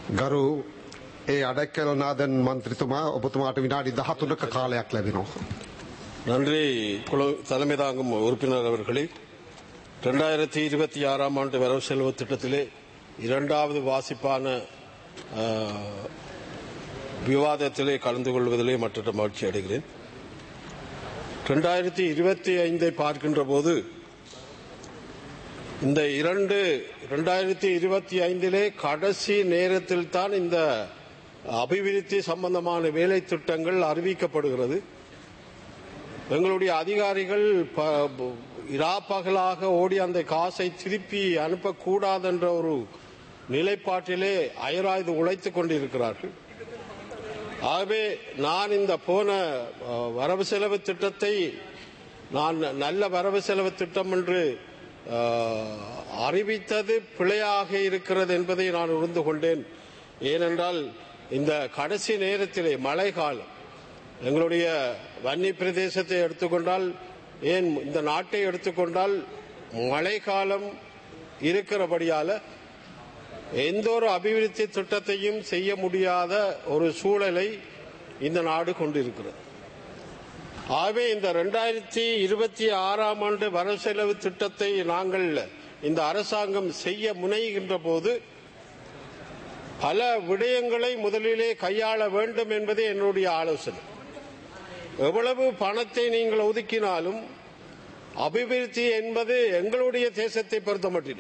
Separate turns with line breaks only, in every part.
ගරු ඒ අඩැක්කලනාදන් මන්ත්‍රතුමා ඔබතුමාට විනාඩි දහතුනක කාලයක් ලැබෙනවා.
நன்றி குழு தலைமை தாங்கும் உறுப்பினர் அவர்களே ரெண்டாயிரத்தி இருபத்தி ஆறாம் ஆண்டு வரவு செலவு திட்டத்திலே இரண்டாவது வாசிப்பான ஆ, விவாதத்திலே கலந்து கொள்வதிலே மற்ற மகிழ்ச்சி அடைகிறேன் ரெண்டாயிரத்தி இருபத்தி ஐந்தை பார்க்கின்ற போது இந்த இரண்டு ரெண்டாயிரத்தி இருபத்தி ஐந்திலே கடைசி நேரத்தில் தான் இந்த அபிவிருத்தி சம்பந்தமான வேலை திட்டங்கள் அறிவிக்கப்படுகிறது எங்களுடைய அதிகாரிகள் ப- இராப்பகலாக ஓடி அந்த காசை திருப்பி அனுப்பக்கூடாது என்ற ஒரு நிலைப்பாட்டிலே அயராய்ந்து உழைத்துக் கொண்டிருக்கிறார்கள் ஆகவே நான் இந்த போன அஹ், வரவு செலவு திட்டத்தை நான் நல்ல வரவு செலவு திட்டம் என்று அஹ், அறிவித்தது பிழையாக இருக்கிறது என்பதை நான் உணர்ந்து கொண்டேன் ஏனென்றால் இந்த கடைசி நேரத்திலே மழை காலம் எங்களுடைய வன்னி பிரதேசத்தை எடுத்துக்கொண்டால் ஏன் இந்த நாட்டை எடுத்துக்கொண்டால் மழை காலம் இருக்கிறபடியால எந்த ஒரு அபிவிருத்தி திட்டத்தையும் செய்ய முடியாத ஒரு சூழலை இந்த நாடு கொண்டிருக்கிறது ஆகவே இந்த ரெண்டாயிரத்தி இருபத்தி ஆறாம் ஆண்டு வரவு செலவு திட்டத்தை நாங்கள் இந்த அரசாங்கம் செய்ய முனைகின்ற போது பல விடயங்களை முதலிலே கையாள வேண்டும் என்பதே என்னுடைய ஆலோசனை எவ்வளவு பணத்தை நீங்கள் ஒதுக்கினாலும் அபிவிருத்தி என்பது எங்களுடைய தேசத்தை பொறுத்த மட்டில்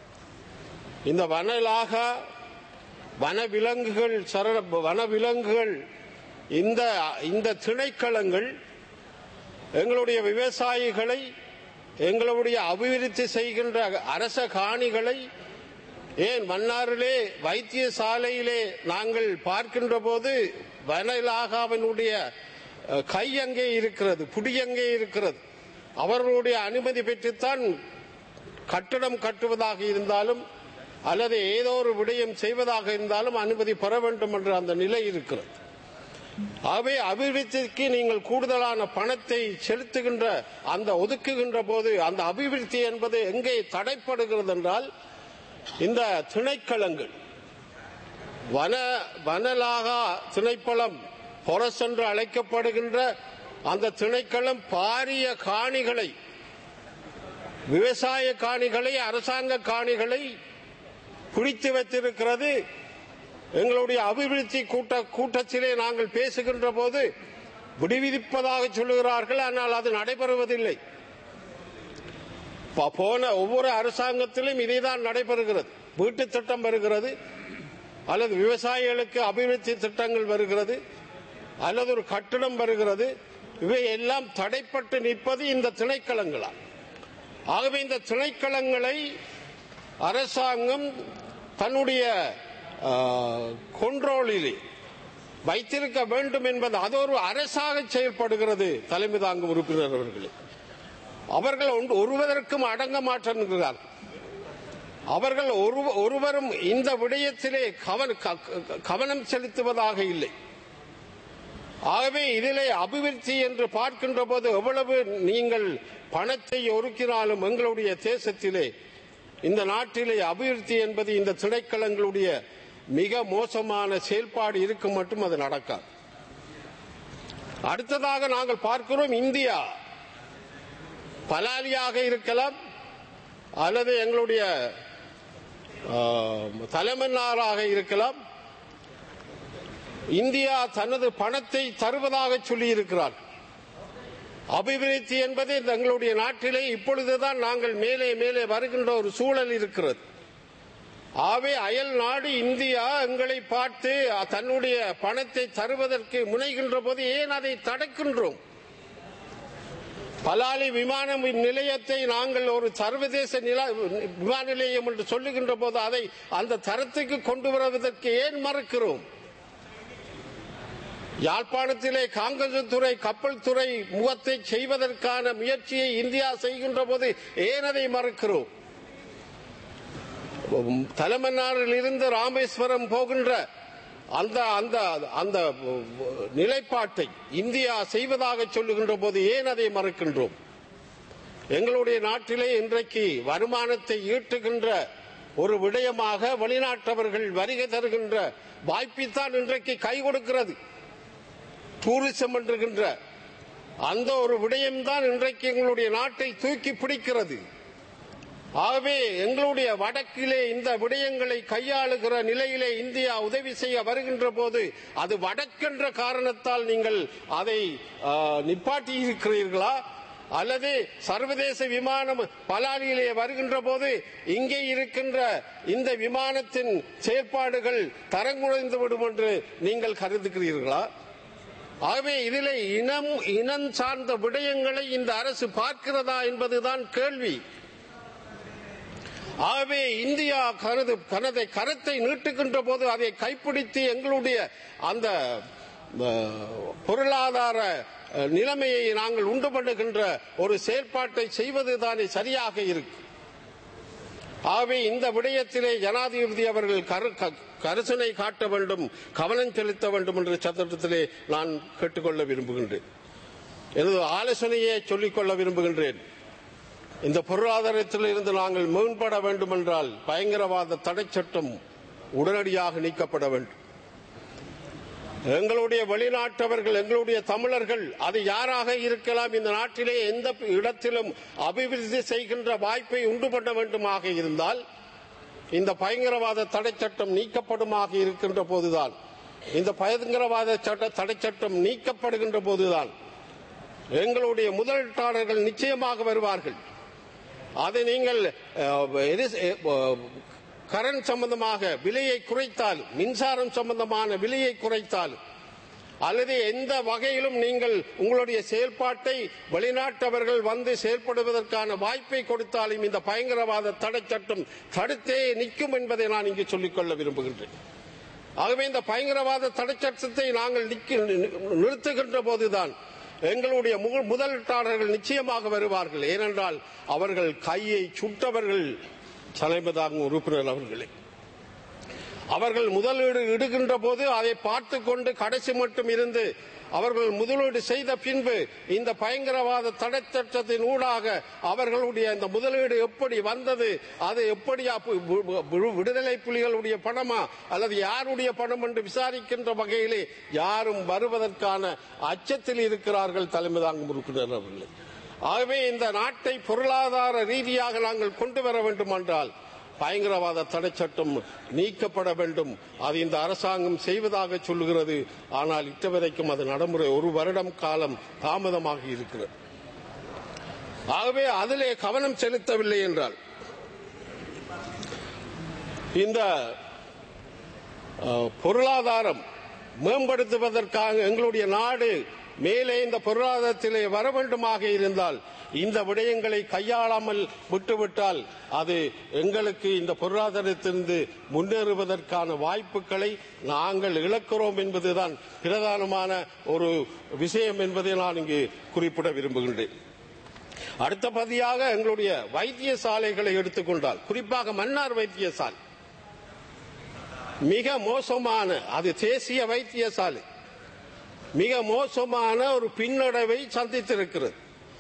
இந்த வனலாக வனவிலங்குகள் சரண வனவிலங்குகள் இந்த இந்த திணைக்களங்கள் எங்களுடைய விவசாயிகளை எங்களுடைய அபிவிருத்தி செய்கின்ற அரச காணிகளை ஏன் மன்னாரிலே வைத்தியசாலையிலே நாங்கள் பார்க்கின்ற போது வனலாகாவினுடைய அஹ், கை அங்கே இருக்கிறது புடி அங்கே இருக்கிறது அவர்களுடைய அனுமதி பெற்றுத்தான் கட்டடம் கட்டுவதாக இருந்தாலும் அல்லது ஏதோ ஒரு விடயம் செய்வதாக இருந்தாலும் அனுமதி பெற வேண்டும் என்ற அந்த நிலை இருக்கிறது ஆகவே அபிவிருத்திக்கு நீங்கள் கூடுதலான பணத்தை செலுத்துகின்ற அந்த ஒதுக்குகின்ற போது அந்த அபிவிருத்தி என்பது எங்கே தடைப்படுகிறது என்றால் இந்த திணைக்களங்கள் வன வனலாகா திணைப்பழம் பொரஸ் என்று அழைக்கப்படுகின்ற அந்த திணைக்களம் பாரிய காணிகளை விவசாய காணிகளை அரசாங்க காணிகளை பிடித்து வைத்திருக்கிறது எங்களுடைய அபிவிருத்தி கூட்ட கூட்டத்திலே நாங்கள் பேசுகின்ற போது விடுவிப்பதாக சொல்லுகிறார்கள் ஆனால் அது நடைபெறுவதில்லை ப- போன ஒவ்வொரு அரசாங்கத்திலும் இதைதான் நடைபெறுகிறது வீட்டு திட்டம் வருகிறது அல்லது விவசாயிகளுக்கு அபிவிருத்தி திட்டங்கள் வருகிறது அல்லது ஒரு கட்டிடம் வருகிறது இவை எல்லாம் தடைப்பட்டு நிற்பது இந்த திணைக்களங்களா ஆகவே இந்த திணைக்களங்களை அரசாங்கம் தன்னுடைய கொண்ட்ரோலிலே வைத்திருக்க வேண்டும் என்பது அது ஒரு அரசாக செயல்படுகிறது தலைமை தாங்கும் உறுப்பினர் அவர்களே அவர்கள் ஒன்று- ஒருவதற்கும் அடங்க மாட்டேன்கிறார் அவர்கள் ஒரு- ஒருவரும் இந்த விடயத்திலே கவன- க- க- கவனம் செலுத்துவதாக இல்லை ஆகவே இதிலே அபிவிருத்தி என்று பார்க்கின்ற போது எவ்வளவு நீங்கள் பணத்தை ஒதுக்கினாலும் எங்களுடைய தேசத்திலே இந்த நாட்டிலே அபிவிருத்தி என்பது இந்த திணைக்களங்களுடைய மிக மோசமான செயல்பாடு இருக்கும் மட்டும் அது நடக்காது அடுத்ததாக நாங்கள் பார்க்கிறோம் இந்தியா பலாலியாக இருக்கலாம் அல்லது எங்களுடைய ஆஹ், தலைமன்னாராக இருக்கலாம் இந்தியா தனது பணத்தை தருவதாக சொல்லி இருக்கிறார் அபிவிருத்தி என்பது எங்களுடைய நாட்டிலே இப்பொழுதுதான் நாங்கள் மேலே மேலே வருகின்ற ஒரு சூழல் இருக்கிறது ஆகவே அயல் நாடு இந்தியா எங்களை பார்த்து தன்னுடைய பணத்தை தருவதற்கு முனைகின்ற போது ஏன் அதை தடுக்கின்றோம் பலாலி விமான நிலையத்தை நாங்கள் ஒரு சர்வதேச நில விமான நிலையம் என்று சொல்லுகின்ற போது அதை அந்த தரத்துக்கு கொண்டு வருவதற்கு ஏன் மறுக்கிறோம் யாழ்ப்பாணத்திலே காங்கசத்துறை கப்பல் துறை முகத்தை செய்வதற்கான முயற்சியை இந்தியா செய்கின்ற போது ஏன் அதை மறுக்கிறோம் தலைமன்னாரில் இருந்து ராமேஸ்வரம் போகின்ற அந்த அந்த அந்த நிலைப்பாட்டை இந்தியா செய்வதாக சொல்லுகின்ற போது ஏன் அதை மறுக்கின்றோம் எங்களுடைய நாட்டிலே இன்றைக்கு வருமானத்தை ஈட்டுகின்ற ஒரு விடயமாக வெளிநாட்டவர்கள் வருகை தருகின்ற வாய்ப்பைத்தான் இன்றைக்கு கை கொடுக்கிறது டூரிசம் என்கின்ற அந்த ஒரு விடயம்தான் இன்றைக்கு எங்களுடைய நாட்டை தூக்கி பிடிக்கிறது ஆகவே எங்களுடைய வடக்கிலே இந்த விடயங்களை கையாளுகிற நிலையிலே இந்தியா உதவி செய்ய வருகின்ற போது அது வடக்கென்ற காரணத்தால் நீங்கள் அதை ஆ, நிப்பாட்டி இருக்கிறீர்களா அல்லது சர்வதேச விமானம் பலாலியிலே வருகின்ற போது இங்கே இருக்கின்ற இந்த விமானத்தின் செயற்பாடுகள் தரங்குறைந்து விடும் என்று நீங்கள் கருதுகிறீர்களா ஆகவே இதிலே இனம் இனம் சார்ந்த விடயங்களை இந்த அரசு பார்க்கிறதா என்பதுதான் கேள்வி ஆகவே இந்தியா கருது தனது கரத்தை நீட்டுகின்ற போது அதை கைப்பிடித்து எங்களுடைய அந்த அஹ், பொருளாதார அஹ், நிலைமையை நாங்கள் உண்டு பண்ணுகின்ற ஒரு செயல்பாட்டை செய்வதுதானே சரியாக இருக்கும் ஆகவே இந்த விடயத்திலே ஜனாதிபதி அவர்கள் கரு- க- கரிசனை காட்ட வேண்டும் கவனம் செலுத்த வேண்டும் என்ற சட்டத்திலே நான் கேட்டுக்கொள்ள விரும்புகின்றேன் எனது ஆலோசனையை சொல்லிக்கொள்ள விரும்புகின்றேன் இந்த பொருளாதாரத்தில் இருந்து நாங்கள் மேம்பட வேண்டும் என்றால் பயங்கரவாத தடை சட்டம் உடனடியாக நீக்கப்பட வேண்டும் எங்களுடைய வெளிநாட்டவர்கள் எங்களுடைய தமிழர்கள் அது யாராக இருக்கலாம் இந்த நாட்டிலே எந்த இடத்திலும் அபிவிருத்தி செய்கின்ற வாய்ப்பை உண்டு பண்ண வேண்டுமாக இருந்தால் இந்த பயங்கரவாத தடை சட்டம் நீக்கப்படுமாக இருக்கின்ற போதுதான் இந்த பயங்கரவாத சட்ட தடை சட்டம் நீக்கப்படுகின்ற போதுதான் எங்களுடைய முதலீட்டாளர்கள் நிச்சயமாக வருவார்கள் அதை நீங்கள் அஹ், எரி- அஹ், கரண்ட் சம்பந்தமாக விலையை குறைத்தால் மின்சாரம் சம்பந்தமான விலையை குறைத்தால் அல்லது எந்த வகையிலும் நீங்கள் உங்களுடைய செயல்பாட்டை வெளிநாட்டவர்கள் வந்து செயல்படுவதற்கான வாய்ப்பை கொடுத்தாலும் இந்த பயங்கரவாத தடை சட்டம் தடுத்தே நிற்கும் என்பதை நான் இங்கு சொல்லிக்கொள்ள விரும்புகின்றேன் ஆகவே இந்த பயங்கரவாத தடை சட்டத்தை நாங்கள் நிக்க- நிறுத்துகின்ற போதுதான் எங்களுடைய மு- முதலீட்டாளர்கள் நிச்சயமாக வருவார்கள் ஏனென்றால் அவர்கள் கையை சுட்டவர்கள் தலைமைதாங்கும் உறுப்பினர் அவர்களே அவர்கள் முதலீடு இடுகின்ற போது அதை பார்த்து கொண்டு கடைசி மட்டும் இருந்து அவர்கள் முதலீடு செய்த பின்பு இந்த பயங்கரவாத தடை சட்டத்தின் ஊடாக அவர்களுடைய இந்த முதலீடு எப்படி வந்தது அது எப்படி அப்ப- வி- வி- விடுதலை புலிகளுடைய பணமா அல்லது யாருடைய பணம் என்று விசாரிக்கின்ற வகையிலே யாரும் வருவதற்கான அச்சத்தில் இருக்கிறார்கள் தலைமை தாங்கும் உறுப்பினர் அவர்களே ஆகவே இந்த நாட்டை பொருளாதார ரீதியாக நாங்கள் கொண்டு வர வேண்டும் என்றால் பயங்கரவாத தடை சட்டம் நீக்கப்பட வேண்டும் அது இந்த அரசாங்கம் செய்வதாக சொல்லுகிறது ஆனால் இட்ட வரைக்கும் அது நடைமுறை ஒரு வருடம் காலம் தாமதமாக இருக்கிறது ஆகவே அதிலே கவனம் செலுத்தவில்லை என்றால் இந்த அஹ், பொருளாதாரம் மேம்படுத்துவதற்காக எங்களுடைய நாடு மேலே இந்த பொருளாதாரத்திலே வர வேண்டுமாக இருந்தால் இந்த விடயங்களை கையாளாமல் விட்டுவிட்டால் அது எங்களுக்கு இந்த பொருளாதாரத்திலிருந்து முன்னேறுவதற்கான வாய்ப்புகளை நாங்கள் இழக்கிறோம் என்பதுதான் பிரதானமான ஒரு விஷயம் என்பதை நான் இங்கு குறிப்பிட விரும்புகின்றேன் அடுத்த பதியாக எங்களுடைய வைத்தியசாலைகளை எடுத்துக்கொண்டால் குறிப்பாக மன்னார் வைத்தியசாலை மிக மோசமான அது தேசிய வைத்தியசாலை மிக மோசமான ஒரு பின்னடைவை சந்தித்திருக்கிறது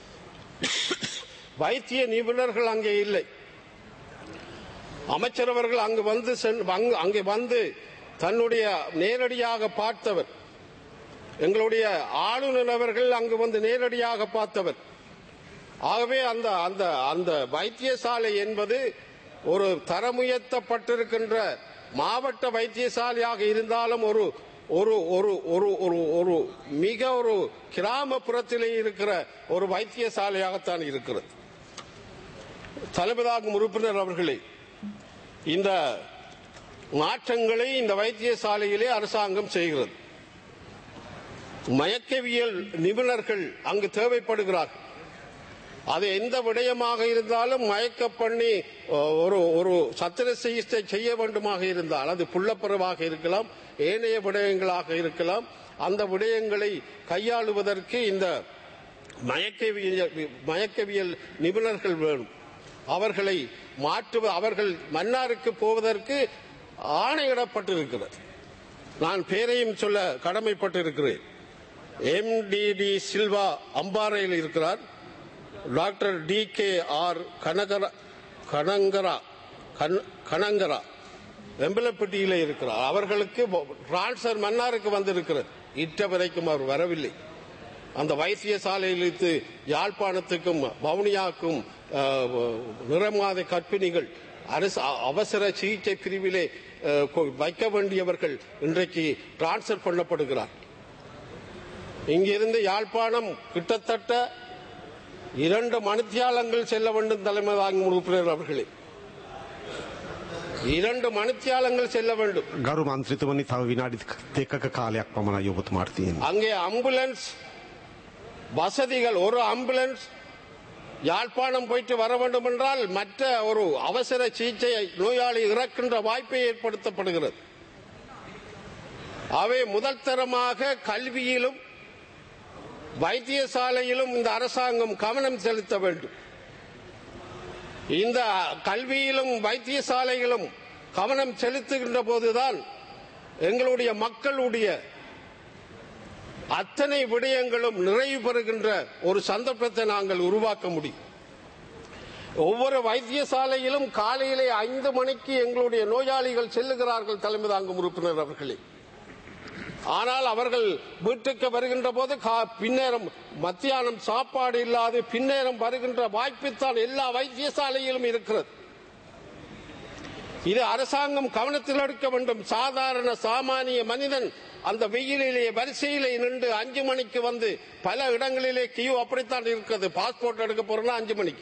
வைத்திய நிபுணர்கள் அங்கே இல்லை அமைச்சர் அவர்கள் அங்கு வந்து சென்- அங்கு- அங்கே வந்து தன்னுடைய நேரடியாக பார்த்தவர் எங்களுடைய ஆளுநர் அவர்கள் அங்கு வந்து நேரடியாக பார்த்தவர் ஆகவே அந்த அந்த அந்த வைத்தியசாலை என்பது ஒரு தரமுயர்த்தப்பட்டிருக்கின்ற மாவட்ட வைத்தியசாலையாக இருந்தாலும் ஒரு ஒரு ஒரு ஒரு ஒரு ஒரு மிக ஒரு கிராமப்புறத்திலே இருக்கிற ஒரு வைத்தியசாலையாகத்தான் இருக்கிறது தலைமைதாகும் உறுப்பினர் அவர்களே இந்த மாற்றங்களை இந்த வைத்தியசாலையிலே அரசாங்கம் செய்கிறது மயக்கவியல் நிபுணர்கள் அங்கு தேவைப்படுகிறார்கள் அது எந்த விடயமாக இருந்தாலும் மயக்க பண்ணி அஹ், ஒரு ஒரு சத்திர சிகிச்சை செய்ய வேண்டுமாக இருந்தால் அது புள்ளப்பறவாக இருக்கலாம் ஏனைய விடயங்களாக இருக்கலாம் அந்த விடயங்களை கையாளுவதற்கு இந்த மயக்கவியல் மயக்கவியல் நிபுணர்கள் வேணும் அவர்களை மாற்றுவ அவர்கள் மன்னாருக்கு போவதற்கு ஆணையிடப்பட்டிருக்கிறது நான் பேரையும் சொல்ல கடமைப்பட்டிருக்கிறேன் எம்டிடி சில்வா அம்பாறையில் இருக்கிறார் டாக்டர் டி கே ஆர் கனகரா கனங்கரா கண்- கனங்கரா வெம்பலப்பட்டியில இருக்கிறார் அவர்களுக்கு டிரான்ஸ்பர் மன்னாருக்கு வந்திருக்கிறது இட்ட வரைக்கும் அவர் வரவில்லை அந்த வைத்தியசாலையிலிருந்து யாழ்ப்பாணத்துக்கும் வவுனியாவுக்கும் அஹ், நிறமாத கற்பிணிகள் அரசு அ- அவசர சிகிச்சை பிரிவிலே அஹ், கொ- வைக்க வேண்டியவர்கள் இன்றைக்கு டிரான்ஸ்பர் பண்ணப்படுகிறார் இங்கிருந்து யாழ்ப்பாணம் கிட்டத்தட்ட இரண்டு மணித்தியாலங்கள் செல்ல வேண்டும் தலைமை தாங்கும் உறுப்பினர் அவர்களே இரண்டு மணித்தியாலங்கள் செல்ல வேண்டும்
ගරු මන්ත්‍රතුමනි තව විනාඩි දෙකක කාලයක් පමණයි ඔබතුමාට තියෙන්නේ.
அங்கே ஆம்புலன்ஸ் வசதிகள் ஒரு ஆம்புலன்ஸ் யாழ்ப்பாணம் போயிட்டு வர வேண்டும் என்றால் மற்ற ஒரு அவசர சிகிச்சை நோயாளி இறக்கின்ற வாய்ப்பை ஏற்படுத்தப்படுகிறது அவை முதல் தரமாக கல்வியிலும் வைத்தியசாலையிலும் இந்த அரசாங்கம் கவனம் செலுத்த வேண்டும் இந்த கல்வியிலும் வைத்தியசாலையிலும் கவனம் செலுத்துகின்ற போதுதான் எங்களுடைய மக்களுடைய அத்தனை விடயங்களும் நிறைவு பெறுகின்ற ஒரு சந்தர்ப்பத்தை நாங்கள் உருவாக்க முடியும் ஒவ்வொரு வைத்தியசாலையிலும் காலையிலே ஐந்து மணிக்கு எங்களுடைய நோயாளிகள் செல்லுகிறார்கள் தலைமை தாங்கும் உறுப்பினர் அவர்களே ஆனால் அவர்கள் வீட்டுக்கு வருகின்ற போது கா- பின்னேரம் மத்தியானம் சாப்பாடு இல்லாது பின்னேரம் வருகின்ற வாய்ப்புத்தான் எல்லா வைத்தியசாலையிலும் இருக்கிறது இது அரசாங்கம் கவனத்தில் எடுக்க வேண்டும் சாதாரண சாமானிய மனிதன் அந்த வெயிலிலே வரிசையிலே நின்று அஞ்சு மணிக்கு வந்து பல இடங்களிலே கியூ அப்படித்தான் இருக்கிறது பாஸ்போர்ட் எடுக்க போறோம்னா அஞ்சு மணிக்கு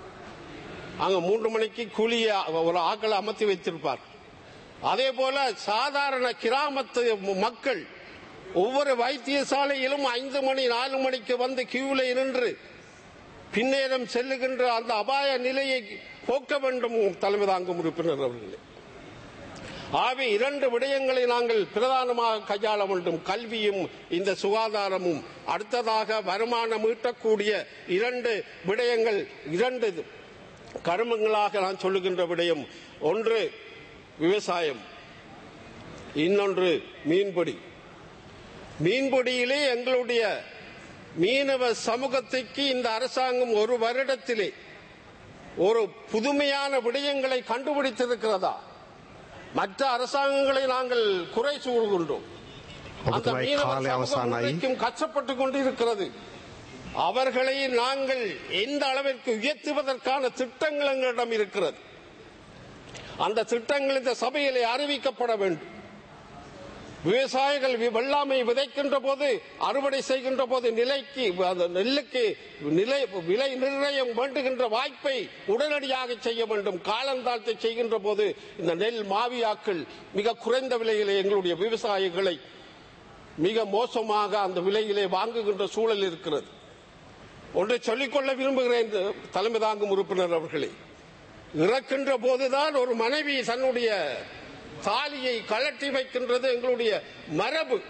அங்க மூன்று மணிக்கு கூலிய ஒரு ஆக்களை அமர்த்தி வைத்திருப்பார் அதே போல சாதாரண கிராமத்து மக்கள் ஒவ்வொரு வைத்தியசாலையிலும் ஐந்து மணி நாலு மணிக்கு வந்து கியூல நின்று பின்னேரம் செல்லுகின்ற அந்த அபாய நிலையை போக்க வேண்டும் தலைமை தாங்கும் உறுப்பினர் அவர்களே ஆகவே இரண்டு விடயங்களை நாங்கள் பிரதானமாக கையாள வேண்டும் கல்வியும் இந்த சுகாதாரமும் அடுத்ததாக வருமானம் ஈட்டக்கூடிய இரண்டு விடயங்கள் இரண்டு கருமங்களாக நான் சொல்லுகின்ற விடயம் ஒன்று விவசாயம் இன்னொன்று மீன்பிடி மீன்பிடியிலே எங்களுடைய மீனவ சமூகத்துக்கு இந்த அரசாங்கம் ஒரு வருடத்திலே ஒரு புதுமையான விடயங்களை கண்டுபிடித்திருக்கிறதா மற்ற அரசாங்கங்களை நாங்கள் குறை சூழ்கின்றோம் அந்த
ඔබතුමයි
மீனவ
කාලය
சமூகம்
අවසానයි.
இன்றைக்கும் கஷ்டப்பட்டுக் கொண்டிருக்கிறது அவர்களை நாங்கள் எந்த அளவிற்கு உயர்த்துவதற்கான திட்டங்கள் எங்களிடம் இருக்கிறது அந்த திட்டங்கள் இந்த சபையிலே அறிவிக்கப்பட வேண்டும் விவசாயிகள் வி- வெள்ளாமை விதைக்கின்ற போது அறுவடை செய்கின்ற போது நிலைக்கு அந்த நெல்லுக்கு நிலை விலை நிர்ணயம் வேண்டுகின்ற வாய்ப்பை உடனடியாக செய்ய வேண்டும் காலந்தாழ்த்தை செய்கின்ற போது இந்த நெல் மாவியாக்கள் மிக குறைந்த விலையிலே எங்களுடைய விவசாயிகளை மிக மோசமாக அந்த விலையிலே வாங்குகின்ற சூழல் இருக்கிறது ஒன்றை சொல்லிக்கொள்ள விரும்புகிறேன் தலைமை தாங்கும் உறுப்பினர் அவர்களே இறக்கின்ற போதுதான் ஒரு மனைவி தன்னுடைய தாலியை கழட்டி வைக்கின்றது எங்களுடைய மரபு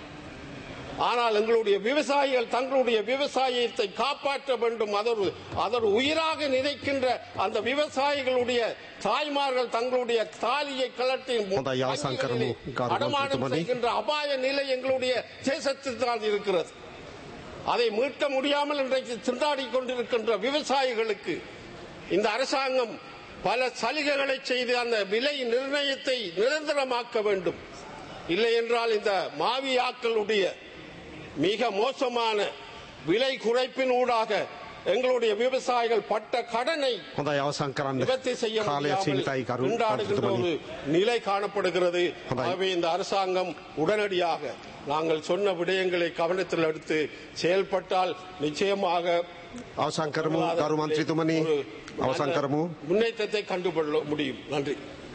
ஆனால் எங்களுடைய விவசாயிகள் தங்களுடைய விவசாயத்தை காப்பாற்ற வேண்டும் அதொரு அதொரு உயிராக நினைக்கின்ற அந்த விவசாயிகளுடைய தாய்மார்கள் தங்களுடைய தாலியை கலட்டி
හොඳයි, අවසන් කරමු. ගරු
அடமானம்
මන්ත්‍රීතුමනි.
செய்கின்ற அபாய நிலை எங்களுடைய தேசத்தில் தான் இருக்கிறது அதை மீட்க முடியாமல் இன்றைக்கு திண்டாடிக் கொண்டிருக்கின்ற விவசாயிகளுக்கு இந்த அரசாங்கம் பல சலுகைகளை செய்து அந்த விலை நிர்ணயத்தை நிரந்தரமாக்க வேண்டும் இல்லை என்றால் இந்த மாவியாக்களுடைய மிக மோசமான விலை குறைப்பின் ஊடாக எங்களுடைய விவசாயிகள் பட்ட கடனை
හොඳයි අවසන් කරන්න
நிவர்த்தி செய்ய
කාලය සීමිතයි
முடியாமல்
කරු
திண்டாடுகின்ற ஒரு
මන්ත්‍රතුමනි.
நிலை காணப்படுகிறது
அதான்.
ஆகவே இந்த அரசாங்கம் உடனடியாக நாங்கள் சொன்ன விடயங்களை கவனத்தில் எடுத்து செயல்பட்டால் நிச்சயமாக
අවසන් කරමු ගරු මන්ත්‍රතුමනි
ஒரு
අවසන්
நல்ல
කරමු
முன்னேற்றத்தை கண்டுகொள்ள முடியும் நன்றி